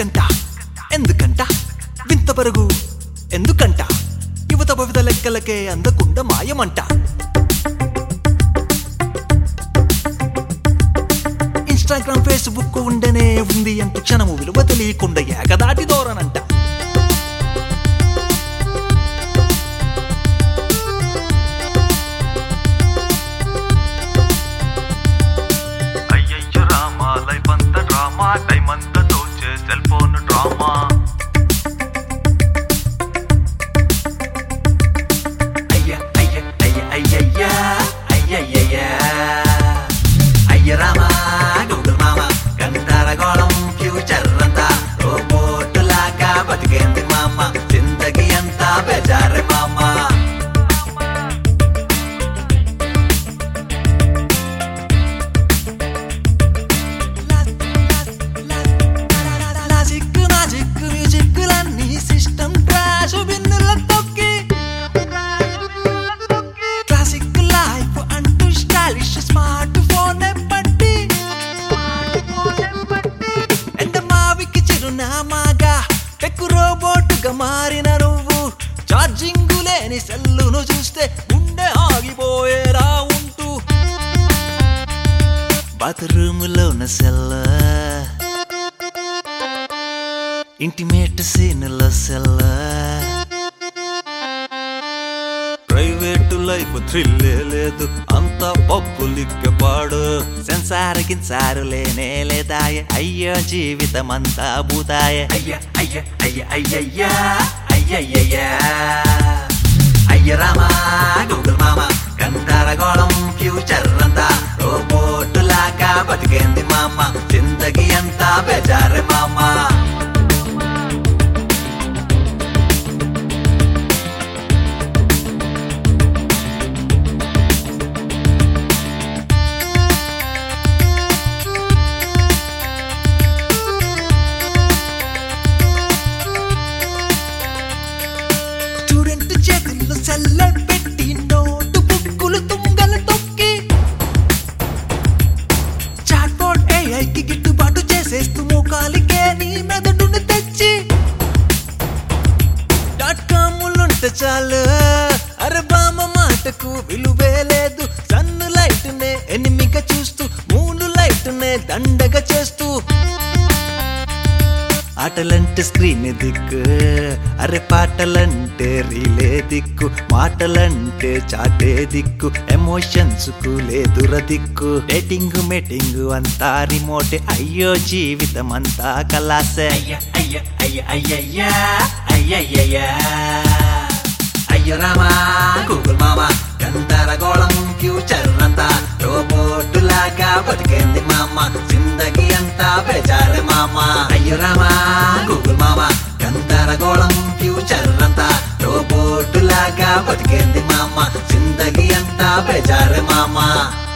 ఎందుకంట ఎందుకంట వింత పరుగు ఎందుకంట యువత భవిత లెక్కలకే అందకుండా మాయమంట ఇన్స్టాగ్రామ్ ఫేస్బుక్ ఉండనే ఉంది అంటూ క్షణము విలువ తెలియకుండా ఏకదాటి ధోరణంట అయ్యయ్యో రామా లైఫ్ అంత డ్రామా టైం అంతా తోచే సెల్ ఫోన్ డ్రామా అయ్య అయ్య అయ్య అయ్యయ్యా అయ్యయ్యయ్యా అయ్య రామా గూగుల్ మామ గందరగోళం ఫ్యూచర్ అంతా రోబోట్ లాగా బతికేంది మామ జిందగీ అంతా బెజారే మామ లాజిక్ మ్యాజిక్ మ్యూజిక్ లన్నీ సిస్టమ్ క్రాష్ బిన్నుల తొక్కి క్లాసిక్ లైఫ్ అంటూ స్టైలిష్ స్మార్ట్ ఫోన్ పట్టి ఎండ మావికి చిరునామాగా టెక్కు రోబోట్గా మారిన నువ్వు ఛార్జింగ్ లేని సెల్లును చూస్తే గుండె ఆగిపోయేలా ఉంటూ బాత్రూములో ఉన్న సెల్ల ఇంటిమేట్ సీన్ల సెల్ల ప్రైవేట్ లైఫ్ థ్రిల్లే లేదు అంతా పబ్బులిక్ పాడు సెన్సార్ కిన్సారు లేనే లేదాయ అయ్యో జీవితం అంతా భూతాయ అయ్య అయ్య అయ్య అయ్యయ్యా అయ్యయ్యయ్యా అయ్య రామా గూగుల్ మామ గందరగోళం ఫ్యూచర్ అంతా రోబోట్ లాగా బతికేంది మామ జిందగీ అంతా బెజారే మామా స్టూడెంట్ చేతుల్లో సెల్లర్ పెట్టి నోటు బుక్కులు తుంగలు తొక్కి చాట్ బోర్డ్ ఏఐకి గిట్టుబాటు చేసేస్తూ మోకాలికే నీ మెదడును తెచ్చి డాట్ కాములుంటే చాలు అరే బామ్మ మాటకు విలువే లేదు సన్ను లైట్ నే ఎనిమిగా చూస్తూ మూడు లైట్ నే దండగా చేస్తూ ఆటలంటే స్క్రీన్ దిక్కు అరే పాటలంటే రీలే దిక్కు మాటలంటే చాటే దిక్కు ఎమోషన్స్ కు లేదుర దిక్కు డేటింగ్ మీటింగ్ అంతా రిమోట్ అయ్యో జీవితం అంతా కలాసే అయ్య అయ్య అయ్య అయ్యయ్యా అయ్యయ్యయ్యా అయ్యో రామా గూగుల్ మామ గందరగోళం ఫ్యూచర్ అంతా రోబోట్ లాగా బతికేంది మామ జిందగీ అంతా బెజారే మామ అయ్యో రామా గూగుల్ మామ గందరగోళం ఫ్యూచర్ అంతా రోబోట్ లాగా బతికేంది మామ జిందగీ అంతా బెజారే మామ